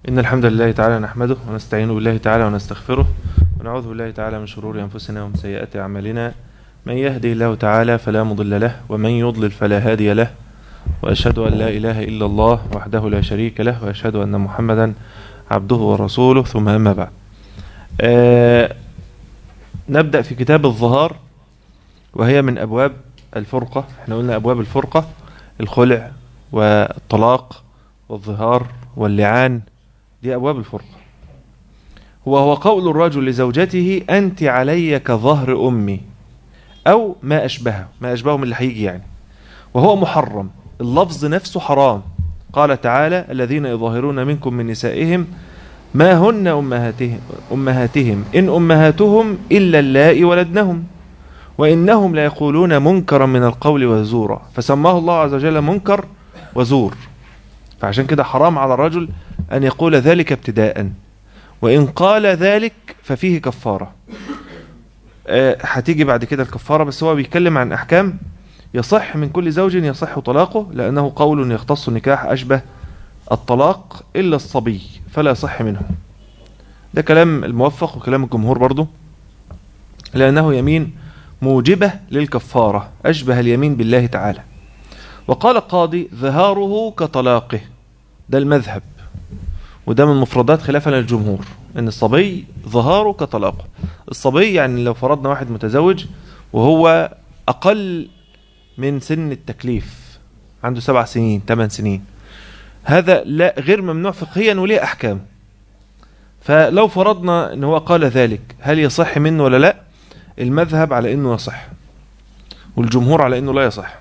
إن الحمد لله تعالى نحمده ونستعين بالله تعالى ونستغفره ونعوذ بالله تعالى من شرور أنفسنا ومن سيئات أعمالنا من يهدي الله تعالى فلا مضل له ومن يضلل فلا هادي له وأشهد أن لا إله إلا الله وحده لا شريك له وأشهد أن محمدا عبده ورسوله ثم أما بعد آه نبدأ في كتاب الظهار وهي من أبواب الفرقة احنا قلنا أبواب الفرقة الخلع والطلاق والظهار واللعان دي أبواب الفرقة وهو قول الرجل لزوجته أنت علي كظهر أمي أو ما أشبهه ما أشبهه من اللي هيجي يعني وهو محرم اللفظ نفسه حرام قال تعالى الذين يظاهرون منكم من نسائهم ما هن أمهاتهم, أمهاتهم إن أمهاتهم إلا اللائي ولدنهم وإنهم لا يقولون منكرا من القول وزورا فسماه الله عز وجل منكر وزور فعشان كده حرام على الرجل أن يقول ذلك ابتداء وإن قال ذلك ففيه كفارة أه هتيجي بعد كده الكفارة بس هو بيتكلم عن أحكام يصح من كل زوج يصح طلاقه لأنه قول يختص النكاح أشبه الطلاق إلا الصبي فلا يصح منه ده كلام الموفق وكلام الجمهور برضو لأنه يمين موجبة للكفارة أشبه اليمين بالله تعالى وقال القاضي ظهاره كطلاقه ده المذهب وده من مفردات خلافا للجمهور ان الصبي ظهاره كطلاقه الصبي يعني لو فرضنا واحد متزوج وهو اقل من سن التكليف عنده سبع سنين ثمان سنين هذا لا غير ممنوع فقهيا وليه احكام فلو فرضنا ان هو قال ذلك هل يصح منه ولا لا المذهب على انه يصح والجمهور على انه لا يصح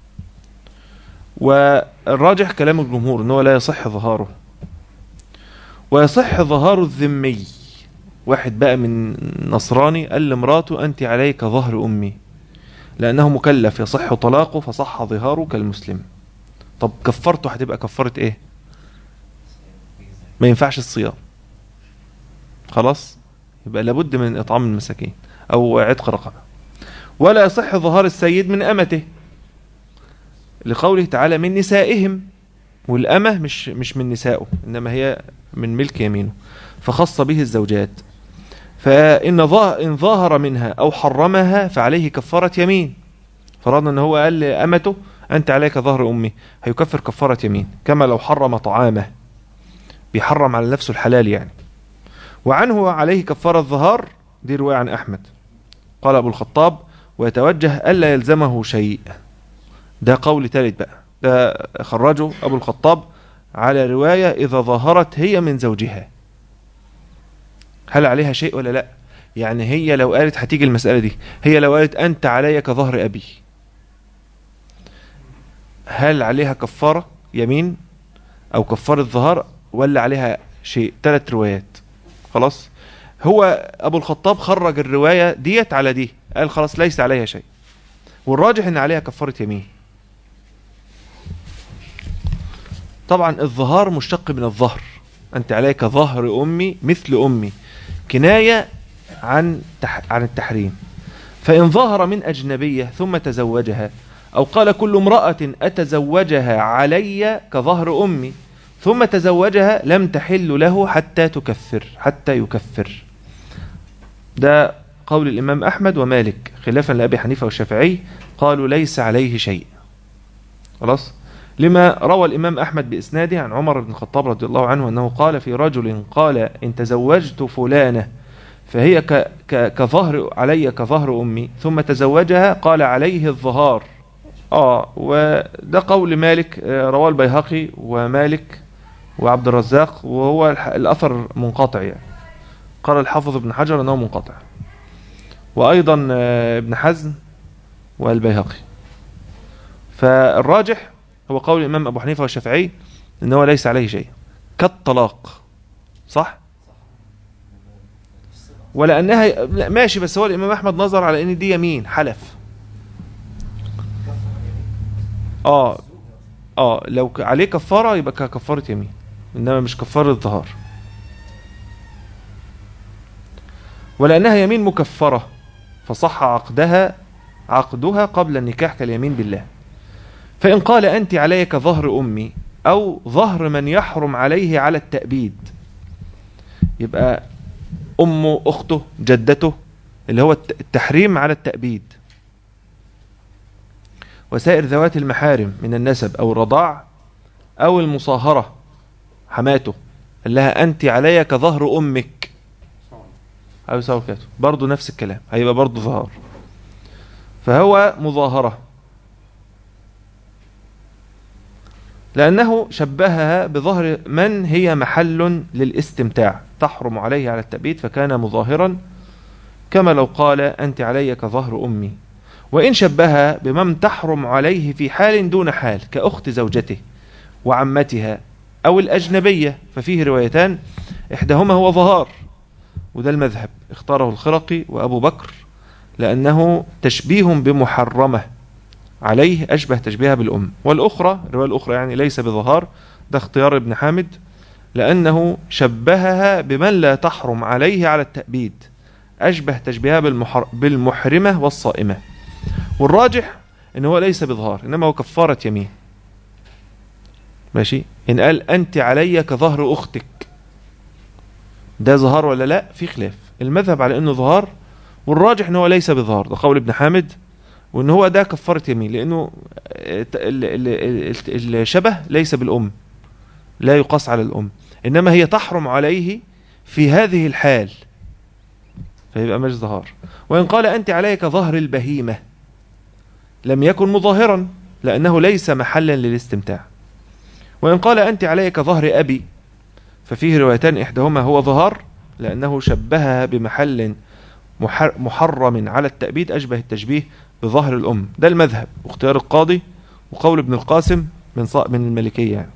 والراجح كلام الجمهور انه لا يصح ظهاره ويصح ظهار الذمي واحد بقى من نصراني قال لمراته أنت عليك ظهر أمي لأنه مكلف يصح طلاقه فصح ظهاره كالمسلم طب كفرته هتبقى كفرة ايه ما ينفعش الصيام خلاص يبقى لابد من إطعام المساكين أو عتق رقبة ولا يصح ظهار السيد من أمته لقوله تعالى من نسائهم والأمة مش مش من نسائه إنما هي من ملك يمينه فخص به الزوجات فإن إن ظاهر منها أو حرمها فعليه كفارة يمين فرضنا أن هو قال لأمته أنت عليك ظهر أمي هيكفر كفارة يمين كما لو حرم طعامه بيحرم على نفسه الحلال يعني وعنه عليه كفارة ظهار دي رواية عن أحمد قال أبو الخطاب ويتوجه ألا يلزمه شيء ده قول ثالث بقى ده خرجه أبو الخطاب على رواية إذا ظهرت هي من زوجها هل عليها شيء ولا لا يعني هي لو قالت هتيجي المسألة دي هي لو قالت أنت علي كظهر أبي هل عليها كفارة يمين أو كفارة ظهر ولا عليها شيء ثلاث روايات خلاص هو أبو الخطاب خرج الرواية ديت على دي قال خلاص ليس عليها شيء والراجح ان عليها كفارة يمين طبعا الظهار مشتق من الظهر أنت عليك ظهر أمي مثل أمي كناية عن عن التحريم فإن ظهر من أجنبية ثم تزوجها أو قال كل امرأة أتزوجها علي كظهر أمي ثم تزوجها لم تحل له حتى تكفر حتى يكفر ده قول الإمام أحمد ومالك خلافا لأبي حنيفة والشافعي قالوا ليس عليه شيء خلاص لما روى الإمام أحمد بإسناده عن عمر بن الخطاب رضي الله عنه أنه قال في رجل قال إن تزوجت فلانة فهي ك ك كظهر علي كظهر أمي ثم تزوجها قال عليه الظهار آه وده قول مالك رواه البيهقي ومالك وعبد الرزاق وهو الأثر منقطع يعني قال الحافظ ابن حجر أنه منقطع وأيضا ابن حزم والبيهقي فالراجح هو قول الإمام أبو حنيفة والشافعي إن هو ليس عليه شيء كالطلاق صح ولأنها ماشي بس هو الإمام أحمد نظر على إن دي يمين حلف آه آه لو عليه كفارة يبقى كفارة يمين إنما مش كفارة ظهار ولأنها يمين مكفرة فصح عقدها عقدها قبل النكاح كاليمين بالله فإن قال أنت علي كظهر أمي أو ظهر من يحرم عليه على التأبيد يبقى أمه أخته جدته اللي هو التحريم على التأبيد وسائر ذوات المحارم من النسب أو الرضاع أو المصاهرة حماته قال لها أنت علي كظهر أمك أو سوكاته برضو نفس الكلام هيبقى برضو ظهار فهو مظاهرة لأنه شبهها بظهر من هي محل للاستمتاع تحرم عليه على التأبيد فكان مظاهرا كما لو قال أنت علي كظهر أمي وإن شبهها بمن تحرم عليه في حال دون حال كأخت زوجته وعمتها أو الأجنبية ففيه روايتان إحداهما هو ظهار وده المذهب اختاره الخرقي وأبو بكر لأنه تشبيه بمحرمة عليه أشبه تشبيهها بالأم والأخرى الرواية الأخرى يعني ليس بظهار ده اختيار ابن حامد لأنه شبهها بمن لا تحرم عليه على التأبيد أشبه تشبيهها بالمحر بالمحرمة والصائمة والراجح إن هو ليس بظهار إنما هو كفارة يمين ماشي إن قال أنت علي كظهر أختك ده ظهار ولا لا في خلاف المذهب على إنه ظهار والراجح إن هو ليس بظهار ده قول ابن حامد وإن هو ده كفارة يمين لأنه الشبه ليس بالأم لا يقاس على الأم إنما هي تحرم عليه في هذه الحال فيبقى مش ظهار وإن قال أنت علي كظهر البهيمة لم يكن مظاهرا لأنه ليس محلا للاستمتاع وإن قال أنت علي كظهر أبي ففيه روايتان إحداهما هو ظهار لأنه شبهها بمحل محرم على التأبيد أشبه التشبيه بظهر الأم ده المذهب واختيار القاضي وقول ابن القاسم من من الملكية يعني.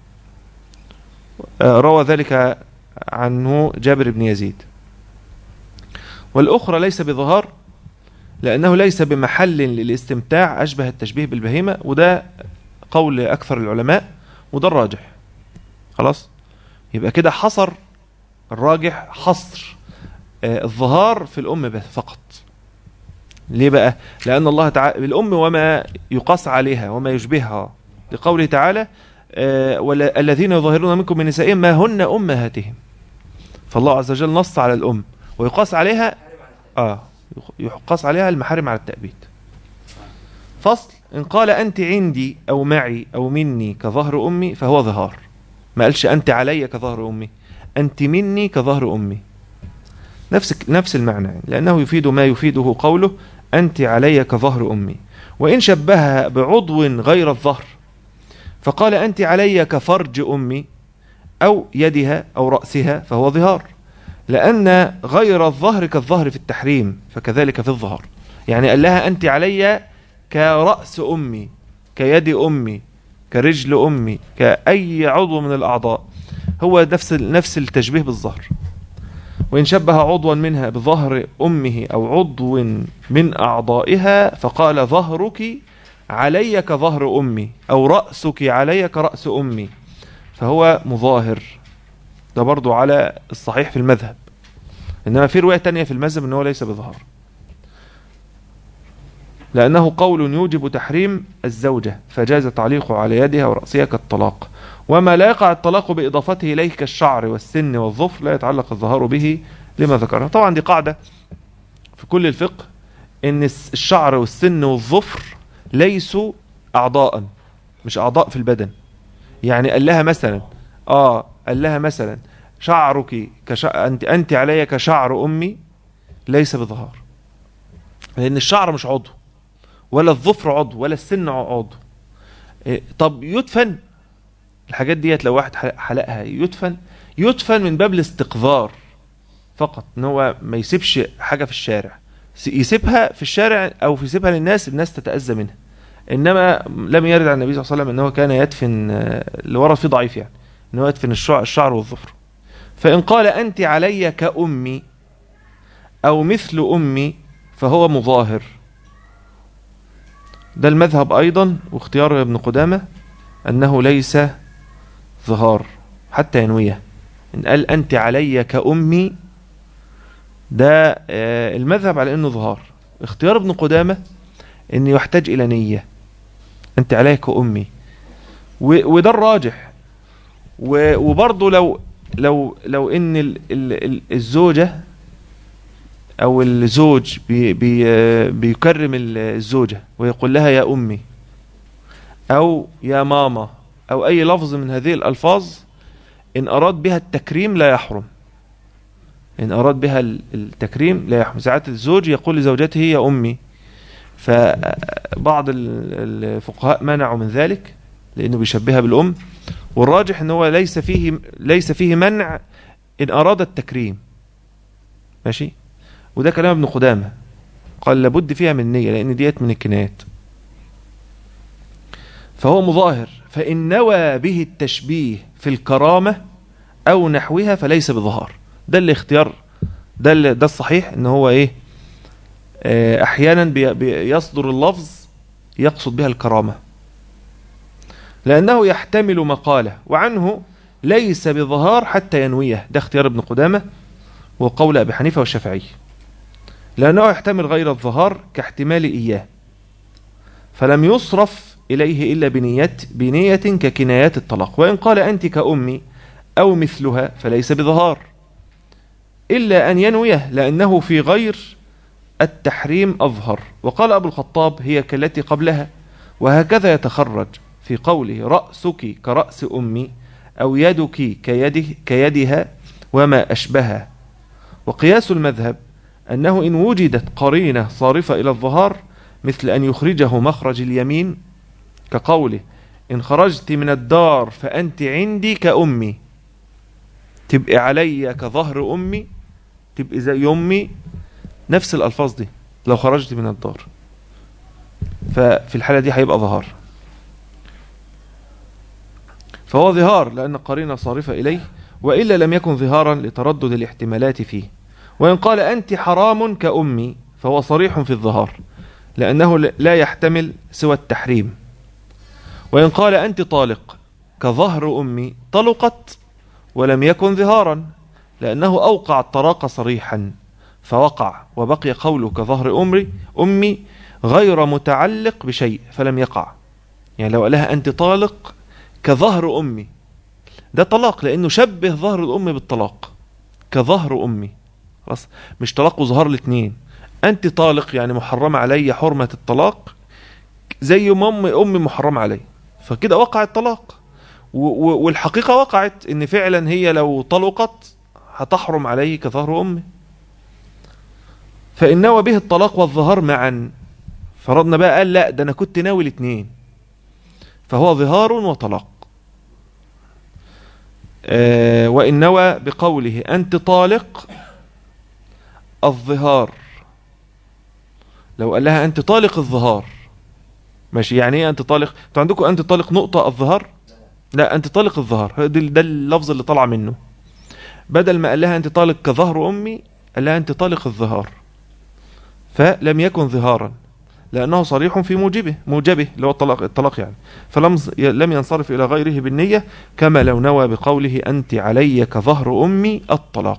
روى ذلك عنه جابر بن يزيد والأخرى ليس بظهار لأنه ليس بمحل للاستمتاع أشبه التشبيه بالبهيمة وده قول أكثر العلماء وده الراجح خلاص يبقى كده حصر الراجح حصر الظهار في الأم بس فقط ليه بقى لأن الله تعالى الأم وما يقاس عليها وما يشبهها لقوله تعالى الذين يظاهرون منكم من نسائهم ما هن أمهاتهم فالله عز وجل نص على الأم ويقاس عليها آه يقاس عليها المحارم على التأبيد فصل إن قال أنت عندي أو معي أو مني كظهر أمي فهو ظهار ما قالش أنت علي كظهر أمي أنت مني كظهر أمي نفس نفس المعنى لأنه يفيد ما يفيده قوله أنت علي كظهر أمي وإن شبهها بعضو غير الظهر فقال أنت علي كفرج أمي أو يدها أو رأسها فهو ظهار لأن غير الظهر كالظهر في التحريم فكذلك في الظهر يعني قال لها أنت علي كرأس أمي كيد أمي كرجل أمي كأي عضو من الأعضاء هو نفس نفس التشبيه بالظهر وإن شبه عضوا منها بظهر أمه أو عضو من أعضائها فقال ظهرك علي كظهر أمي أو رأسك علي كرأس أمي فهو مظاهر ده برضو على الصحيح في المذهب إنما في رواية تانية في المذهب أنه ليس بظهر لأنه قول يوجب تحريم الزوجة فجاز تعليقه على يدها ورأسها كالطلاق وما لا يقع الطلاق بإضافته إليه كالشعر والسن والظفر لا يتعلق الظهار به لما ذكرنا طبعا دي قاعدة في كل الفقه إن الشعر والسن والظفر ليسوا أعضاء مش أعضاء في البدن يعني قال لها مثلا آه قال لها مثلا شعرك كشع... أنت, أنت علي كشعر أمي ليس بظهار لأن الشعر مش عضو ولا الظفر عضو ولا السن عضو إيه طب يدفن الحاجات ديت لو واحد حلقها يدفن يدفن من باب الاستقذار فقط ان هو ما يسيبش حاجة في الشارع يسيبها في الشارع او يسيبها للناس الناس تتأذى منها انما لم يرد عن النبي صلى الله عليه وسلم انه كان يدفن اللي ورد فيه ضعيف يعني انه يدفن الشعر والظفر فان قال انت علي كأمي او مثل امي فهو مظاهر ده المذهب ايضا واختيار ابن قدامة انه ليس ظهار حتى ينويه إن قال أنت علي كأمي ده المذهب على أنه ظهار اختيار ابن قدامة أنه يحتاج إلى نية أنت علي كأمي وده الراجح وبرضه لو لو لو ان ال ال الزوجة او الزوج بي بي بيكرم الزوجة ويقول لها يا امي او يا ماما او اي لفظ من هذه الالفاظ ان اراد بها التكريم لا يحرم ان اراد بها التكريم لا يحرم ساعات الزوج يقول لزوجته يا امي فبعض الفقهاء منعوا من ذلك لانه بيشبهها بالام والراجح ان هو ليس فيه ليس فيه منع ان اراد التكريم ماشي وده كلام ابن قدامه قال لابد فيها من نيه لان ديت من الكنايات فهو مظاهر فان نوى به التشبيه في الكرامه او نحوها فليس بظهار ده الاختيار ده اللي ده الصحيح ان هو ايه اه احيانا بي بيصدر اللفظ يقصد بها الكرامه لأنه يحتمل مقالة وعنه ليس بظهار حتى ينويه ده اختيار ابن قدامة وقول أبي حنيفة والشافعي لأنه يحتمل غير الظهار كاحتمال إياه فلم يصرف إليه إلا بنية, بنية ككنايات الطلاق وإن قال أنت كأمي أو مثلها فليس بظهار إلا أن ينويه لأنه في غير التحريم أظهر وقال أبو الخطاب هي كالتي قبلها وهكذا يتخرج في قوله رأسك كرأس أمي أو يدك كيده كيدها وما أشبهها وقياس المذهب أنه إن وجدت قرينة صارفة إلى الظهار مثل أن يخرجه مخرج اليمين كقوله إن خرجت من الدار فأنت عندي كأمي تبقي علي كظهر أمي تبقي زي أمي نفس الألفاظ دي لو خرجت من الدار ففي الحالة دي هيبقى ظهار فهو ظهار لأن قرينة صارفة إليه وإلا لم يكن ظهارا لتردد الاحتمالات فيه وإن قال أنت حرام كأمي فهو صريح في الظهار لأنه لا يحتمل سوى التحريم وإن قال أنت طالق كظهر أمي طلقت ولم يكن ظهارا لأنه أوقع الطلاق صريحا فوقع وبقي قوله كظهر أمري أمي غير متعلق بشيء فلم يقع يعني لو قالها أنت طالق كظهر أمي ده طلاق لأنه شبه ظهر الأم بالطلاق كظهر أمي خلاص مش طلاق وظهر الاثنين أنت طالق يعني محرمة علي حرمة الطلاق زي ما أمي أمي محرمة علي فكده وقع الطلاق والحقيقة وقعت إن فعلا هي لو طلقت هتحرم عليه كظهر أمي فإن نوى به الطلاق والظهار معا فرضنا بقى قال لا ده أنا كنت ناوي الاثنين فهو ظهار وطلاق آه وإن نوى بقوله أنت طالق الظهار لو قال لها أنت طالق الظهار ماشي يعني ايه أنت طالق انتوا عندكم أنت طالق نقطة الظهار لا أنت طالق الظهار ده اللفظ اللي طلع منه بدل ما قال لها أنت طالق كظهر أمي قال لها أنت طالق الظهار فلم يكن ظهارا لأنه صريح في موجبه موجبه اللي هو الطلاق, الطلاق يعني فلم لم ينصرف إلى غيره بالنية كما لو نوى بقوله أنت علي كظهر أمي الطلاق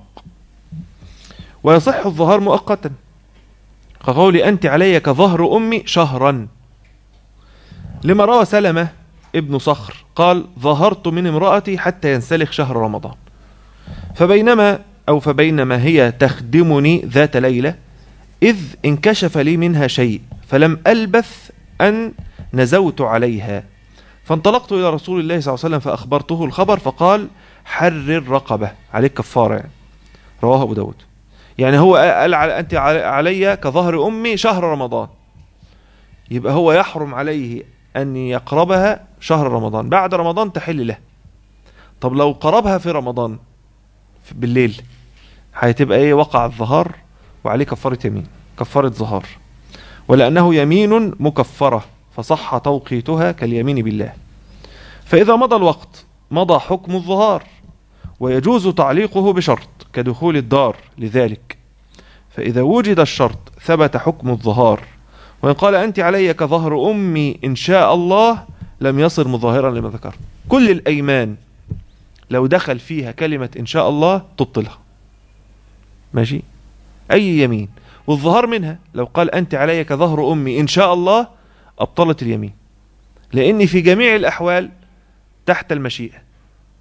ويصح الظهار مؤقتا كقول أنت علي كظهر أمي شهرا لما روى سلمة ابن صخر قال ظهرت من امرأتي حتى ينسلخ شهر رمضان فبينما أو فبينما هي تخدمني ذات ليلة إذ انكشف لي منها شيء فلم ألبث أن نزوت عليها فانطلقت إلى رسول الله صلى الله عليه وسلم فأخبرته الخبر فقال حرر رقبة عليك كفارة يعني رواه أبو داود يعني هو قال أنت علي كظهر أمي شهر رمضان يبقى هو يحرم عليه أن يقربها شهر رمضان بعد رمضان تحل له طب لو قربها في رمضان بالليل هتبقى ايه وقع الظهار وعليه كفارة يمين كفارة ظهار ولأنه يمين مكفرة فصح توقيتها كاليمين بالله فإذا مضى الوقت مضى حكم الظهار ويجوز تعليقه بشرط كدخول الدار لذلك فإذا وجد الشرط ثبت حكم الظهار وإن قال أنت علي كظهر أمي إن شاء الله لم يصر مظاهرا لما ذكر كل الأيمان لو دخل فيها كلمة إن شاء الله تبطلها ماشي أي يمين والظهار منها لو قال أنت علي كظهر أمي إن شاء الله أبطلت اليمين لأن في جميع الأحوال تحت المشيئة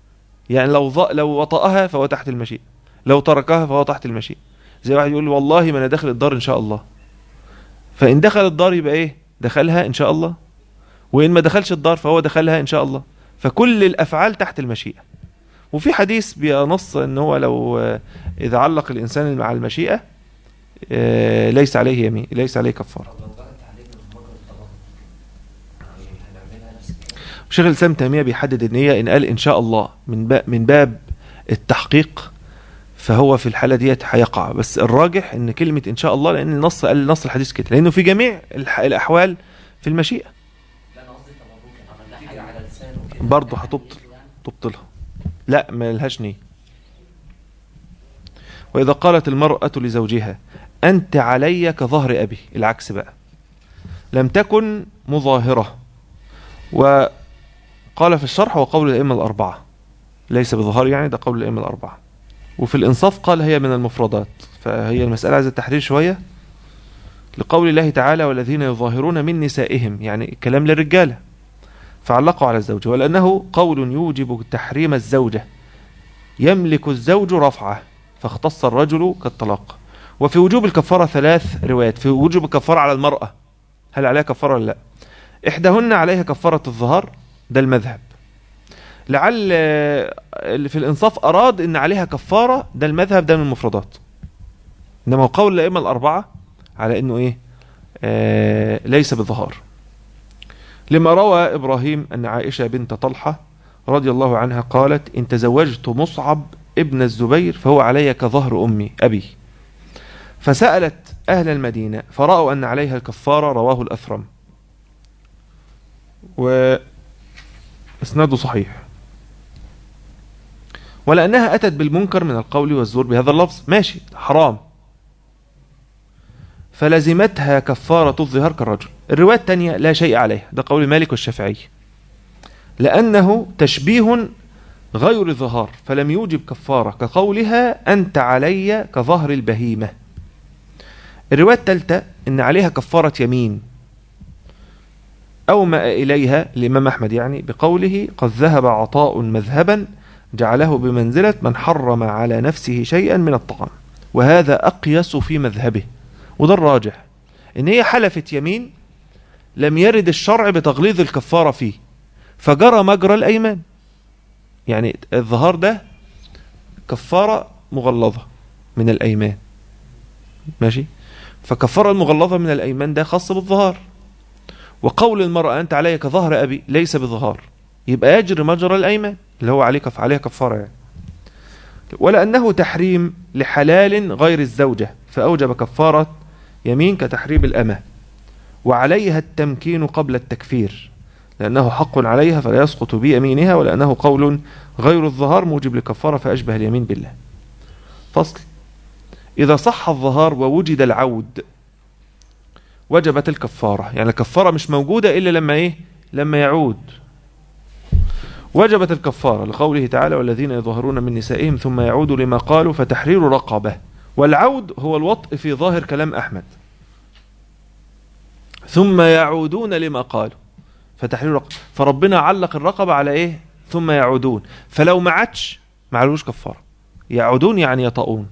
يعني لو ض... لو وطأها فهو تحت المشيئة لو تركها فهو تحت المشيئة زي واحد يقول والله ما انا داخل الدار ان شاء الله فان دخل الدار يبقى ايه دخلها ان شاء الله وان ما دخلش الدار فهو دخلها ان شاء الله فكل الافعال تحت المشيئة وفي حديث بينص ان هو لو آه، اذا علق الانسان مع المشيئة آه، ليس عليه يمين ليس عليه كفارة طب لو جرت عليك مجرد التغضب يعني هنعملها نفس الكلام شيخ الاسلام تيميه بيحدد ان هي ان قال ان شاء الله من باب من باب التحقيق فهو في الحاله ديت هيقع بس الراجح ان كلمه ان شاء الله لان النص قال نص الحديث كده لانه في جميع الح- الاحوال في المشيئه لا انا قصدي طب ممكن عملنا حاجه على لسانه كده برضه هتبطل يعني تبطلها لا ما لهاش نيه واذا قالت المراه لزوجها انت علي كظهر ابي العكس بقى لم تكن مظاهره وقال في الشرح وقول الائمه الاربعه ليس بظهار يعني ده قول الائمه الاربعه وفي الانصاف قال هي من المفردات فهي المساله عايزه تحرير شويه لقول الله تعالى والذين يظاهرون من نسائهم يعني الكلام للرجاله فعلقوا على الزوج ولأنه قول يوجب تحريم الزوجة يملك الزوج رفعه فاختص الرجل كالطلاق وفي وجوب الكفارة ثلاث روايات في وجوب الكفارة على المرأة هل عليها كفارة ولا لا إحداهن عليها كفارة الظهار ده المذهب لعل آه، اللي في الإنصاف أراد إن عليها كفارة ده المذهب ده من المفردات إنما هو قول الأئمة الأربعة على إنه إيه آه ليس بالظهار لما روى إبراهيم أن عائشة بنت طلحة رضي الله عنها قالت إن تزوجت مصعب ابن الزبير فهو علي كظهر أمي أبي فسألت أهل المدينة فرأوا أن عليها الكفارة رواه الأثرم وإسناده صحيح ولأنها أتت بالمنكر من القول والزور بهذا اللفظ ماشي حرام فلزمتها كفارة الظهار كالرجل الرواية الثانية لا شيء عليها ده قول مالك والشافعي لأنه تشبيه غير ظهار فلم يوجب كفارة كقولها أنت علي كظهر البهيمة الرواية الثالثة إن عليها كفارة يمين أومأ إليها الإمام أحمد يعني بقوله قد ذهب عطاء مذهبا جعله بمنزلة من حرم على نفسه شيئا من الطعام وهذا أقيس في مذهبه وده الراجح ان هي حلفت يمين لم يرد الشرع بتغليظ الكفارة فيه فجرى مجرى الأيمان يعني الظهار ده كفارة مغلظة من الأيمان ماشي فكفارة المغلظة من الأيمان ده خاص بالظهار وقول المرأة أنت علي كظهر أبي ليس بظهار يبقى يجري مجرى الأيمان اللي هو عليه كف عليها كفارة يعني ولأنه تحريم لحلال غير الزوجة فأوجب كفارة يمين كتحريم الأمة وعليها التمكين قبل التكفير لأنه حق عليها فلا يسقط بيمينها ولأنه قول غير الظهار موجب لكفارة فأشبه اليمين بالله فصل إذا صح الظهار ووجد العود وجبت الكفارة يعني الكفارة مش موجودة إلا لما إيه لما يعود وجبت الكفارة لقوله تعالى والذين يظهرون من نسائهم ثم يعودوا لما قالوا فتحرير رقبة والعود هو الوطء في ظاهر كلام أحمد ثم يعودون لما قالوا فتحرير رقبة فربنا علق الرقبة على إيه ثم يعودون فلو ما عادش ما علوش كفارة يعودون يعني يطؤون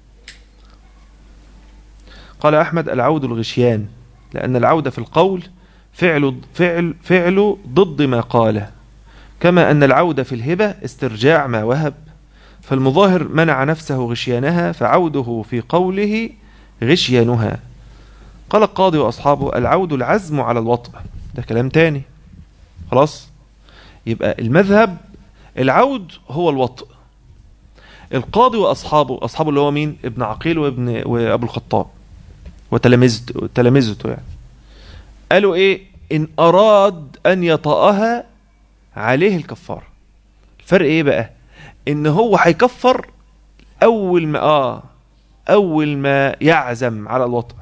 قال أحمد العود الغشيان لأن العود في القول فعل فعل فعل ضد ما قاله كما أن العود في الهبة استرجاع ما وهب فالمظاهر منع نفسه غشيانها فعوده في قوله غشيانها قال القاضي وأصحابه العود العزم على الوطء ده كلام تاني خلاص يبقى المذهب العود هو الوطء القاضي وأصحابه أصحابه اللي هو مين ابن عقيل وابن وأبو الخطاب وتلامذته تلامذته يعني قالوا ايه ان اراد ان يطأها عليه الكفارة الفرق ايه بقى ان هو هيكفر اول ما اه اول ما يعزم على الوطء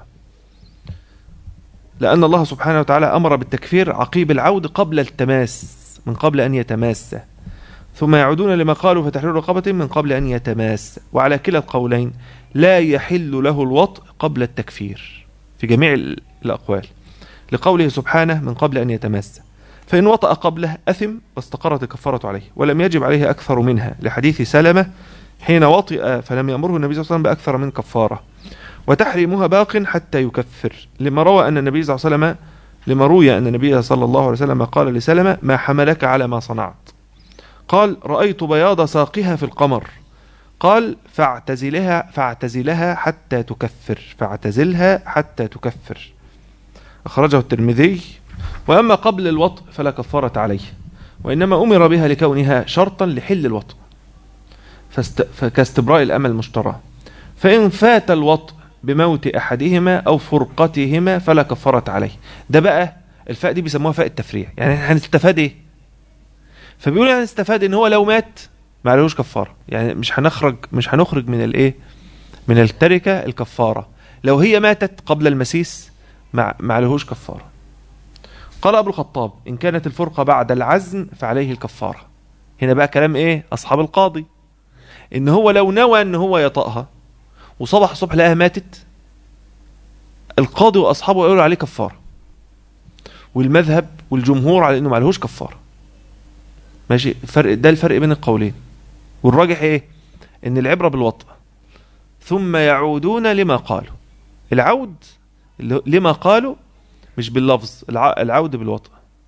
لان الله سبحانه وتعالى امر بالتكفير عقيب العود قبل التماس من قبل ان يتماس ثم يعودون لما قالوا فتحرير رقبة من قبل ان يتماس وعلى كلا القولين لا يحل له الوطء قبل التكفير في جميع ال- الاقوال لقوله سبحانه من قبل ان يتماس فإن وطأ قبله أثم واستقرت الكفارة عليه ولم يجب عليه أكثر منها لحديث سلمة حين وطئ فلم يأمره النبي صلى الله عليه وسلم بأكثر من كفارة وتحريمها باق حتى يكفر لما روى أن النبي صلى الله عليه وسلم لما روي أن النبي صلى الله عليه وسلم قال لسلمة ما حملك على ما صنعت قال رأيت بياض ساقها في القمر قال فاعتزلها فاعتزلها حتى تكفر فاعتزلها حتى تكفر أخرجه الترمذي وأما قبل الوطء فلا كفارة عليه وإنما أمر بها لكونها شرطا لحل الوطء فاست... فكاستبراء الأمل المشترى فإن فات الوطء بموت أحدهما أو فرقتهما فلا كفارة عليه ده بقى الفاء دي بيسموها فاء التفريع يعني هنستفاد ايه فبيقول يعني هنستفاد ان هو لو مات ما عليهوش كفارة يعني مش هنخرج مش هنخرج من الايه من التركة الكفارة لو هي ماتت قبل المسيس ما ما عليهوش كفارة قال ابو الخطاب ان كانت الفرقة بعد العزم فعليه الكفارة هنا بقى كلام ايه اصحاب القاضي ان هو لو نوى ان هو يطأها وصبح الصبح لقاها ماتت القاضي واصحابه يقولوا عليه كفاره والمذهب والجمهور على انه ما عليهوش كفاره ماشي الفرق ده الفرق بين القولين والراجح ايه ان العبره بالوطء ثم يعودون لما قالوا العود اللي- لما قالوا مش باللفظ الع- العود بالوطء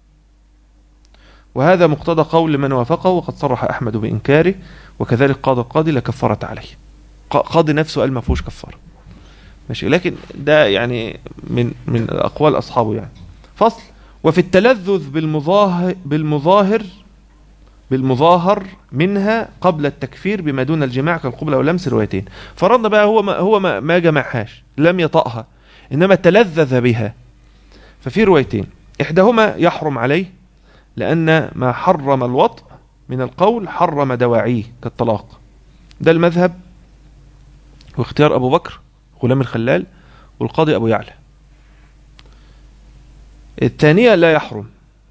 وهذا مقتضى قول من وافقه وقد صرح احمد بانكاره وكذلك قاضي القاضي لا كفاره عليه ق- قاضي نفسه قال ما فيهوش كفاره ماشي لكن ده يعني من من اقوال اصحابه يعني فصل وفي التلذذ بالمظاهر بالمظاهر بالمظاهر منها قبل التكفير بما دون الجماع كالقبلة واللمس روايتين فرضنا بقى هو ما هو ما, ما جمعهاش لم يطأها انما تلذذ بها ففي روايتين احداهما يحرم عليه لان ما حرم الوطء من القول حرم دواعيه كالطلاق ده المذهب واختيار أبو بكر غلام الخلال والقاضي أبو يعلى الثانية لا يحرم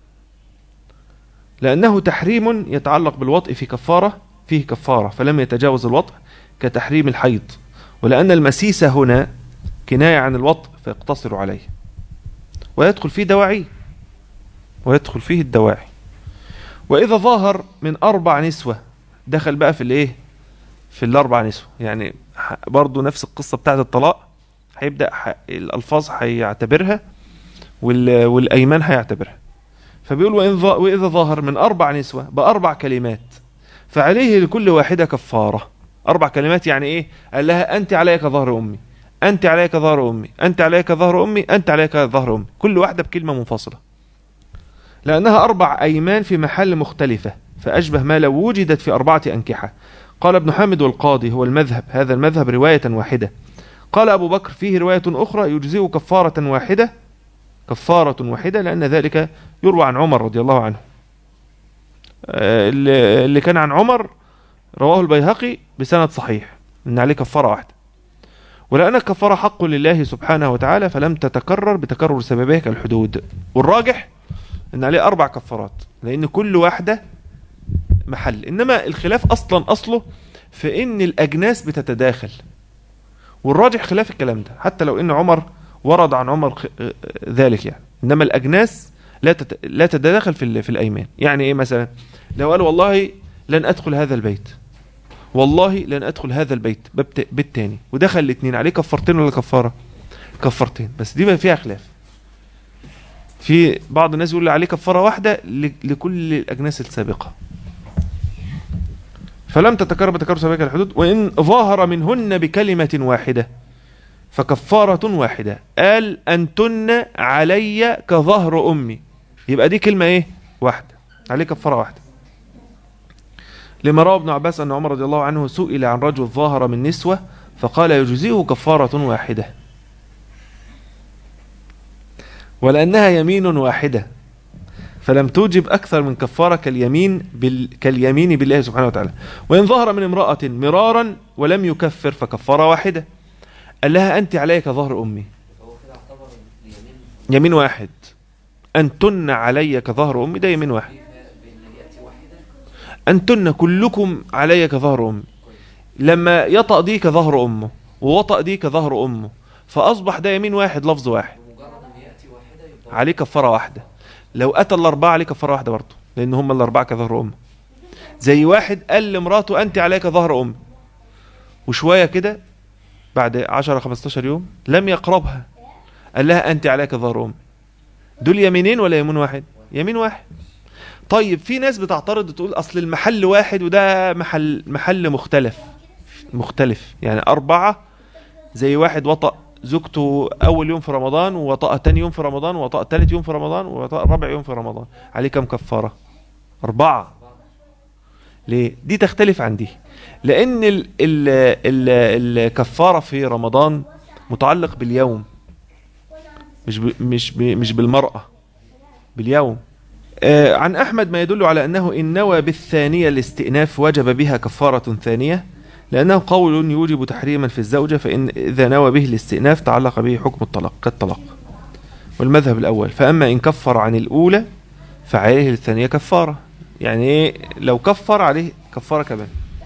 لأنه تحريم يتعلق بالوطء في كفارة فيه كفارة فلم يتجاوز الوطء كتحريم الحيض ولأن المسيس هنا كناية عن الوطء فيقتصر عليه ويدخل فيه دواعي ويدخل فيه الدواعي وإذا ظاهر من أربع نسوة دخل بقى في الإيه في الأربع نسوة يعني ح- برضو نفس القصة بتاعت الطلاق هيبدأ ح... الألفاظ هيعتبرها وال... والأيمان هيعتبرها فبيقول وإن ظ... وإذا ظاهر من أربع نسوة بأربع كلمات فعليه لكل واحدة كفارة أربع كلمات يعني إيه قال لها أنت عليك ظهر أمي أنت عليك ظهر أمي أنت عليك ظهر أمي أنت عليك ظهر أمي كل واحدة بكلمة منفصلة لأنها أربع أيمان في محل مختلفة فأشبه ما لو وجدت في أربعة أنكحة قال ابن حامد والقاضي هو المذهب هذا المذهب رواية واحدة قال أبو بكر فيه رواية أخرى يجزئ كفارة واحدة كفارة واحدة لأن ذلك يروى عن عمر رضي الله عنه آه، اللي اللي كان عن عمر رواه البيهقي بسند صحيح إن عليه كفارة واحدة ولأن الكفارة حق لله سبحانه وتعالى فلم تتكرر بتكرر سببها كالحدود والراجح إن عليه أربع كفارات لأن كل واحدة محل إنما الخلاف أصلا أصله في إن الأجناس بتتداخل والراجح خلاف الكلام ده حتى لو إن عمر ورد عن عمر خ- آه، ذلك يعني إنما الأجناس لا تت... لا تتداخل في ال... في الأيمان يعني إيه مثلا لو قال والله لن أدخل هذا البيت والله لن أدخل هذا البيت باب ت- بيت تاني ودخل الاثنين عليه كفارتين ولا كفارة كفارتين بس دي بقى فيها خلاف في بعض الناس يقول عليه كفارة واحدة ل... لكل الأجناس السابقة فلم تتكرر بتكرر سابقة الحدود وإن ظاهر منهن بكلمة واحدة فكفارة واحدة قال أنتن علي كظهر أمي يبقى دي كلمة إيه واحدة عليه كفارة واحدة لما روى ابن عباس أن عمر رضي الله عنه سئل عن رجل ظاهر من نسوة فقال يجزئه كفارة واحدة ولأنها يمين واحدة فلم توجب أكثر من كفارة كاليمين بال... كاليمين بالله سبحانه وتعالى وإن ظهر من امرأة مرارا ولم يكفر فكفارة واحدة قال لها أنت عليك ظهر أمي هو كده اعتبر اليمين يمين واحد أنتن علي كظهر أمي ده يمين واحد بين يأتي واحدة أنتن كلكم علي كظهر أمي لما يطأ دي كظهر أمه ووطأ دي كظهر أمه فأصبح ده يمين واحد لفظ واحد بمجرد أن يأتي واحدة يبقى عليه كفارة واحدة لو أتى الأربعة عليه كفارة واحدة برضه لأن هم الأربعة كظهر أمه زي واحد قال لمراته أنت عليك ظهر أم وشوية كده بعد 10 15 يوم لم يقربها قال لها أنت عليك ظهر أم دول يمينين ولا يمين واحد يمين واحد طيب في ناس بتعترض وتقول أصل المحل واحد وده محل محل مختلف مختلف يعني أربعة زي واحد وطأ زوجته أول يوم في رمضان ووطأ تاني يوم في رمضان ووطأ تالت يوم في رمضان ووطأ رابع يوم في رمضان عليه كم كفارة أربعة ليه دي تختلف عن دي لأن ال ال ال الكفارة في رمضان متعلق باليوم مش ب مش ب مش بالمرأة باليوم آه عن أحمد ما يدل على أنه إن نوى بالثانية الاستئناف وجب بها كفارة ثانية لأنه قول يوجب تحريما في الزوجة فإن إذا نوى به الاستئناف تعلق به حكم الطلاق كالطلاق والمذهب الأول فأما إن كفر عن الأولى فعليه الثانية كفارة يعني إيه لو كفر عليه كفارة كمان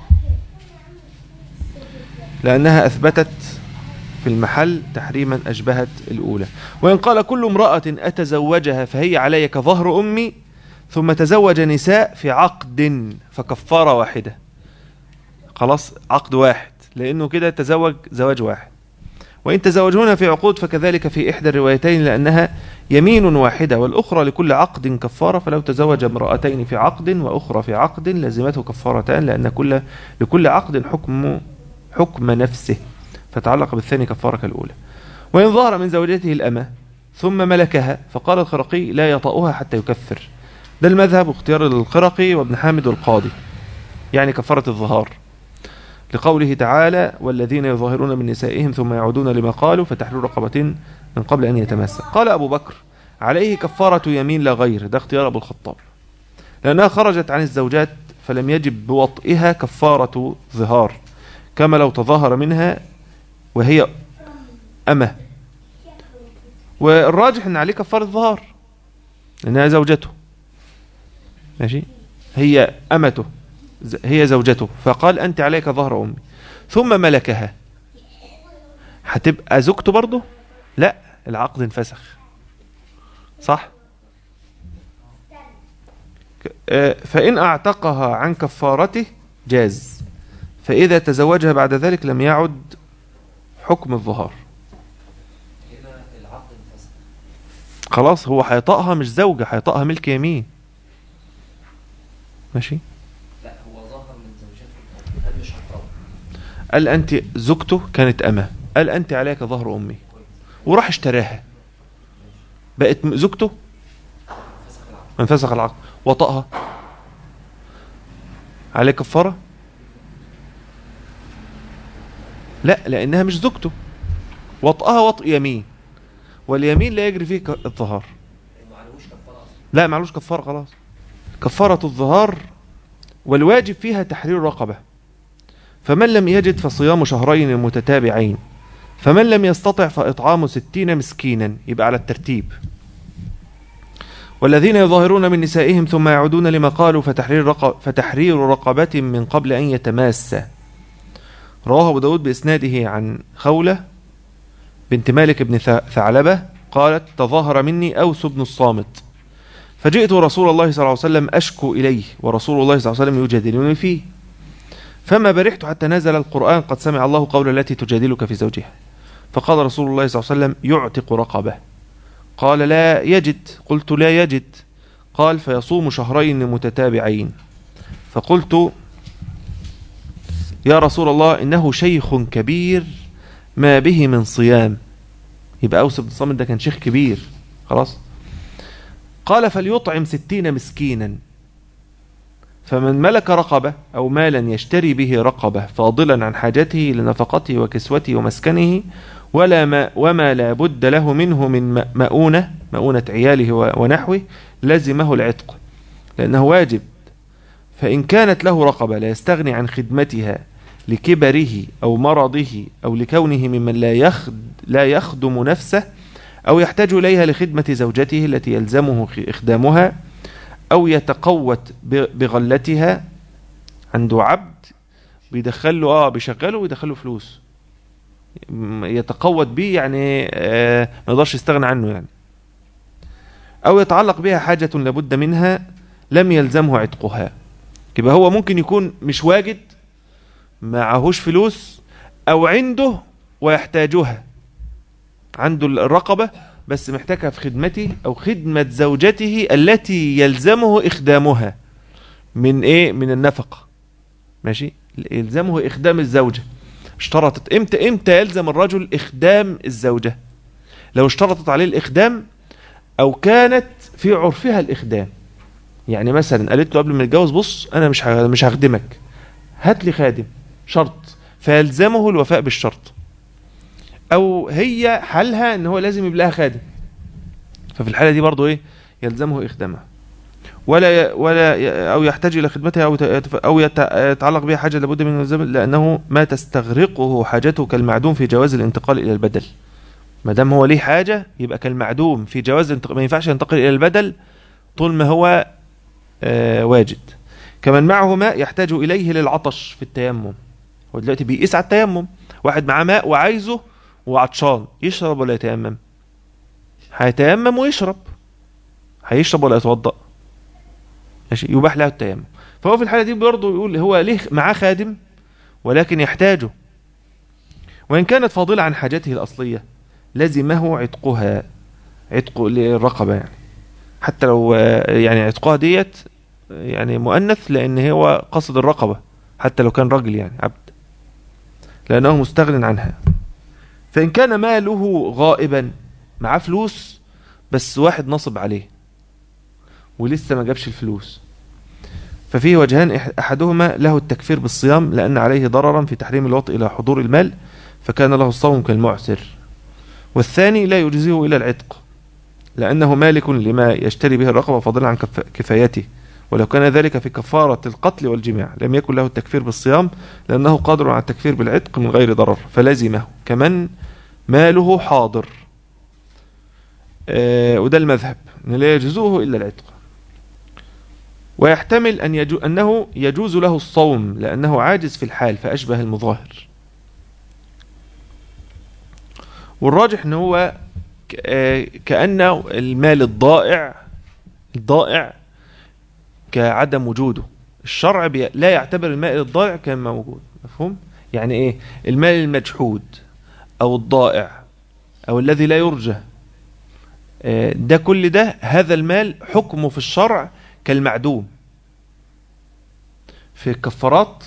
لأنها أثبتت في المحل تحريما أشبهت الأولى وإن قال كل امرأة أتزوجها فهي علي كظهر أمي ثم تزوج نساء في عقد فكفارة واحدة خلاص عقد واحد لأنه كده تزوج زواج واحد وإن تزوجون في عقود فكذلك في إحدى الروايتين لأنها يمين واحدة والأخرى لكل عقد كفارة فلو تزوج امرأتين في عقد وأخرى في عقد لزمته كفارتان لأن كل لكل عقد حكم حكم نفسه فتعلق بالثاني كفارة كالأولى وإن ظهر من زوجته الأمة ثم ملكها فقال الخرقي لا يطأها حتى يكفر ده المذهب واختيار الخرقي وابن حامد والقاضي يعني كفارة الظهار لقوله تعالى والذين يظاهرون من نسائهم ثم يعودون لما قالوا فتحرير رقبة من قبل أن يتمسك قال أبو بكر عليه كفارة يمين لا غير ده اختيار أبو الخطاب لأنها خرجت عن الزوجات فلم يجب بوطئها كفارة ظهار كما لو تظاهر منها وهي أمة والراجح أن عليه كفارة ظهار لأنها زوجته ماشي هي أمته هي زوجته فقال أنت عليك ظهر أمي ثم ملكها هتبقى زوجته برضه لا العقد انفسخ صح فإن أعتقها عن كفارته جاز فإذا تزوجها بعد ذلك لم يعد حكم الظهار كده العقد انفسخ خلاص هو هيطأها مش زوجة هيطأها ملك يمين ماشي لا هو ظهر من زوجته قال مش هطلق قال أنت زوجته كانت أمة قال أنت عليك ظهر أمي وراح اشتراها بقت م- زوجته فسخ العقد انفسخ العقد وطأها عليه كفارة لا لأنها مش زوجته وطأها وطء يمين واليمين لا يجري فيه ك- الظهار ما عليهوش كفاره اصلا لا معلوش كفارة خلاص كفارة الظهار والواجب فيها تحرير رقبة فمن لم يجد فصيام شهرين متتابعين فمن لم يستطع فإطعام ستين مسكينا يبقى على الترتيب والذين يظاهرون من نسائهم ثم يعودون لما قالوا فتحرير, رق... فتحرير رقبة من قبل أن يتماسا رواه أبو داود بإسناده عن خولة بنت مالك بن ث- ثعلبة قالت تظاهر مني أوس بن الصامت فجئت رسول الله صلى الله عليه وسلم أشكو إليه ورسول الله صلى الله عليه وسلم يجادلني فيه فما برحت حتى نزل القرآن قد سمع الله قول التي تجادلك في زوجها فقال رسول الله صلى الله عليه وسلم يعتق رقبة قال لا يجد قلت لا يجد قال فيصوم شهرين متتابعين فقلت يا رسول الله إنه شيخ كبير ما به من صيام يبقى أوس بن صامت ده كان شيخ كبير خلاص قال فليطعم ستين مسكينا فمن ملك رقبة أو مالا يشتري به رقبة فاضلا عن حاجته لنفقته وكسوته ومسكنه ولا ما وما لا بد له منه من م- مؤونة مؤونة عياله و- ونحوه لزمه العتق لأنه واجب فإن كانت له رقبة لا يستغني عن خدمتها لكبره أو مرضه أو لكونه ممن لا يخد لا يخدم نفسه أو يحتاج إليها لخدمة زوجته التي يلزمه خ- إخدامها أو يتقوت ب- بغلتها عنده عبد بيدخله اه بيشغله ويدخله فلوس م- يتقوت بيه يعني آه ما يقدرش يستغنى عنه يعني أو يتعلق بها حاجة لابد منها لم يلزمه عتقها يبقى هو ممكن يكون مش واجد معهوش فلوس أو عنده ويحتاجها عنده الرقبة بس محتاجها في خدمته أو خدمة زوجته التي يلزمه إخدامها من إيه من النفقة ماشي يلزمه إخدام الزوجة اشترطت امتى امتى يلزم الرجل إخدام الزوجة لو اشترطت عليه الإخدام أو كانت في عرفها الإخدام يعني مثلا قالت له قبل ما نتجوز بص أنا مش ه- مش هخدمك هات لي خادم شرط فيلزمه الوفاء بالشرط او هي حالها ان هو لازم يبقى لها خادم ففي الحاله دي برضه ايه يلزمه اخدامها ولا ي... ولا ي... او يحتاج الى خدمتها او ت... او يت... يتعلق بها حاجه لابد من الزمن لانه ما تستغرقه حاجته كالمعدوم في جواز الانتقال الى البدل ما دام هو ليه حاجه يبقى كالمعدوم في جواز الانتق... ما ينفعش ينتقل الى البدل طول ما هو آه واجد كمن معه ماء يحتاج اليه للعطش في التيمم هو دلوقتي بيقيس على التيمم واحد معاه ماء وعايزه وعطشان يشرب ولا يتيمم هيتيمم ويشرب هيشرب ولا يتوضأ ماشي يباح له التيمم فهو في الحالة دي برضه يقول هو ليه معاه خادم ولكن يحتاجه وإن كانت فاضلة عن حاجته الأصلية لزمه عتقها عتق للرقبة يعني حتى لو آه، يعني عتقها ديت آه، يعني مؤنث لأن هو قصد الرقبة حتى لو كان راجل يعني عبد لأنه مستغن عنها فإن كان ماله غائبا معاه فلوس بس واحد نصب عليه ولسه ما جابش الفلوس ففيه وجهان إح- أحدهما له التكفير بالصيام لأن عليه ضررا في تحريم الوطء إلى حضور المال فكان له الصوم كالمعسر والثاني لا يجزيه إلى العتق لأنه مالك لما يشتري به الرقبة فضلا عن كف- كفايته ولو كان ذلك في كفارة القتل والجماع لم يكن له التكفير بالصيام لأنه قادر على التكفير بالعتق من غير ضرر فلزمه كمن ماله حاضر آه وده المذهب أن لا يجوزه إلا العتق ويحتمل أن يجو أنه يجوز له الصوم لأنه عاجز في الحال فأشبه المظاهر والراجح أنه هو ك- آه، كأنه المال الضائع الضائع كعدم وجوده الشرع بي... لا يعتبر المال الضائع كما موجود مفهوم يعني ايه المال المجحود او الضائع او الذي لا يرجى آه، ده كل ده هذا المال حكمه في الشرع كالمعدوم في الكفارات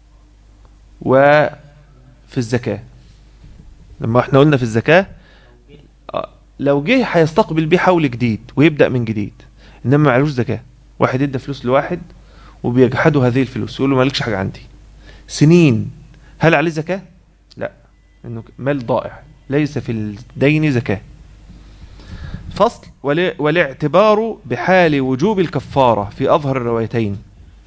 وفي الزكاة لما احنا قلنا في الزكاة آه، لو جه هيستقبل بيه حول جديد ويبدأ من جديد انما معلوش زكاة واحد ادى فلوس لواحد وبيجحدوا هذه الفلوس يقول له مالكش حاجة عندي سنين هل عليه زكاة؟ لا انه مال ضائع ليس في الدين زكاة فصل ولا- والاعتبار بحال وجوب الكفارة في أظهر الروايتين